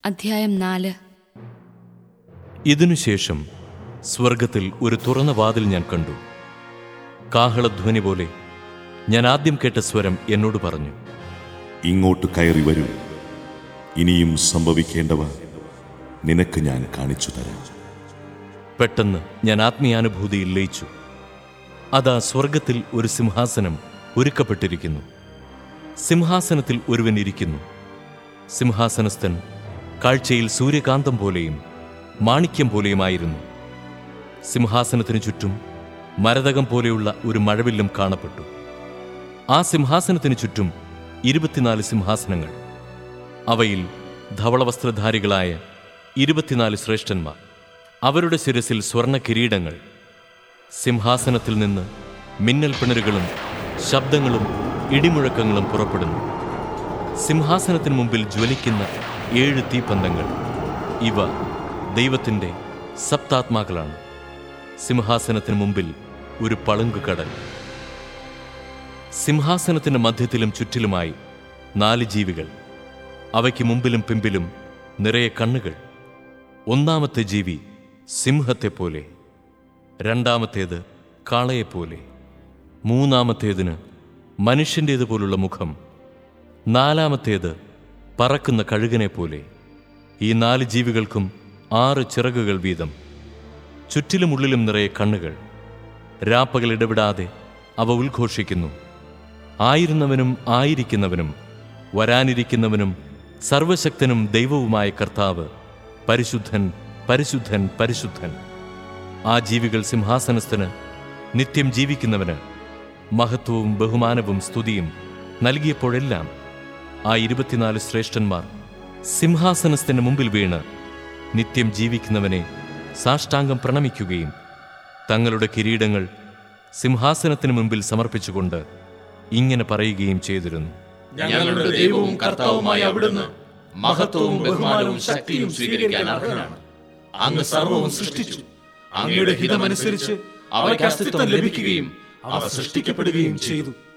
അധ്യായം നാല് ഇതിനുശേഷം സ്വർഗത്തിൽ ഒരു തുറന്ന വാതിൽ ഞാൻ കണ്ടു കാഹളധ്വനി പോലെ ഞാൻ ആദ്യം കേട്ട സ്വരം എന്നോട് പറഞ്ഞു ഇങ്ങോട്ട് കയറി വരൂ ഇനിയും സംഭവിക്കേണ്ടവ നിനക്ക് ഞാൻ കാണിച്ചു തരാം പെട്ടെന്ന് ഞാൻ ആത്മീയാനുഭൂതിയിൽ ലയിച്ചു അതാ സ്വർഗത്തിൽ ഒരു സിംഹാസനം ഒരുക്കപ്പെട്ടിരിക്കുന്നു സിംഹാസനത്തിൽ ഒരുവൻ ഇരിക്കുന്നു സിംഹാസനസ്ഥൻ കാഴ്ചയിൽ സൂര്യകാന്തം പോലെയും മാണിക്യം പോലെയുമായിരുന്നു സിംഹാസനത്തിനു ചുറ്റും മരതകം പോലെയുള്ള ഒരു മഴവില്ലും കാണപ്പെട്ടു ആ സിംഹാസനത്തിനു ചുറ്റും ഇരുപത്തിനാല് സിംഹാസനങ്ങൾ അവയിൽ ധവളവസ്ത്രധാരികളായ ഇരുപത്തിനാല് ശ്രേഷ്ഠന്മാർ അവരുടെ ശിരസിൽ സ്വർണ്ണ കിരീടങ്ങൾ സിംഹാസനത്തിൽ നിന്ന് മിന്നൽ പിണരുകളും ശബ്ദങ്ങളും ഇടിമുഴക്കങ്ങളും പുറപ്പെടുന്നു സിംഹാസനത്തിന് മുമ്പിൽ ജ്വലിക്കുന്ന ഏഴ് തീപ്പന്തങ്ങൾ ഇവ ദൈവത്തിൻ്റെ സപ്താത്മാക്കളാണ് സിംഹാസനത്തിന് മുമ്പിൽ ഒരു പളുങ്കുകടൽ സിംഹാസനത്തിന്റെ മധ്യത്തിലും ചുറ്റിലുമായി നാല് ജീവികൾ അവയ്ക്ക് മുമ്പിലും പിമ്പിലും നിറയെ കണ്ണുകൾ ഒന്നാമത്തെ ജീവി സിംഹത്തെപ്പോലെ രണ്ടാമത്തേത് കാളയെപ്പോലെ മൂന്നാമത്തേതിന് മനുഷ്യൻ്റേതുപോലുള്ള മുഖം നാലാമത്തേത് പറക്കുന്ന കഴുകനെ പോലെ ഈ നാല് ജീവികൾക്കും ആറ് ചിറകുകൾ വീതം ചുറ്റിലും ഉള്ളിലും നിറയെ കണ്ണുകൾ രാപ്പകൽ ഇടവിടാതെ അവ ഉദ്ഘോഷിക്കുന്നു ആയിരുന്നവനും ആയിരിക്കുന്നവനും വരാനിരിക്കുന്നവനും സർവശക്തനും ദൈവവുമായ കർത്താവ് പരിശുദ്ധൻ പരിശുദ്ധൻ പരിശുദ്ധൻ ആ ജീവികൾ സിംഹാസനസ്ഥന് നിത്യം ജീവിക്കുന്നവന് മഹത്വവും ബഹുമാനവും സ്തുതിയും നൽകിയപ്പോഴെല്ലാം ആ ഇരുപത്തിനാല് ശ്രേഷ്ഠന്മാർ സിംഹാസനസ്ഥന് മുമ്പിൽ വീണ് നിത്യം ജീവിക്കുന്നവനെ സാഷ്ടാംഗം പ്രണമിക്കുകയും തങ്ങളുടെ കിരീടങ്ങൾ സിംഹാസനത്തിന് മുമ്പിൽ സമർപ്പിച്ചുകൊണ്ട് ഇങ്ങനെ പറയുകയും ചെയ്തിരുന്നു ഞങ്ങളുടെ ദൈവവും കർത്താവുമായ അവിടുന്ന് മഹത്വവും ബഹുമാനവും ശക്തിയും സ്വീകരിക്കാൻ അർഹനാണ് അങ്ങ് സർവവും സൃഷ്ടിച്ചു അങ്ങയുടെ ഹിതമനുസരിച്ച് അവയ്ക്ക് അസ്തിത്വം ലഭിക്കുകയും അവ സൃഷ്ടിക്കപ്പെടുകയും ചെയ്തു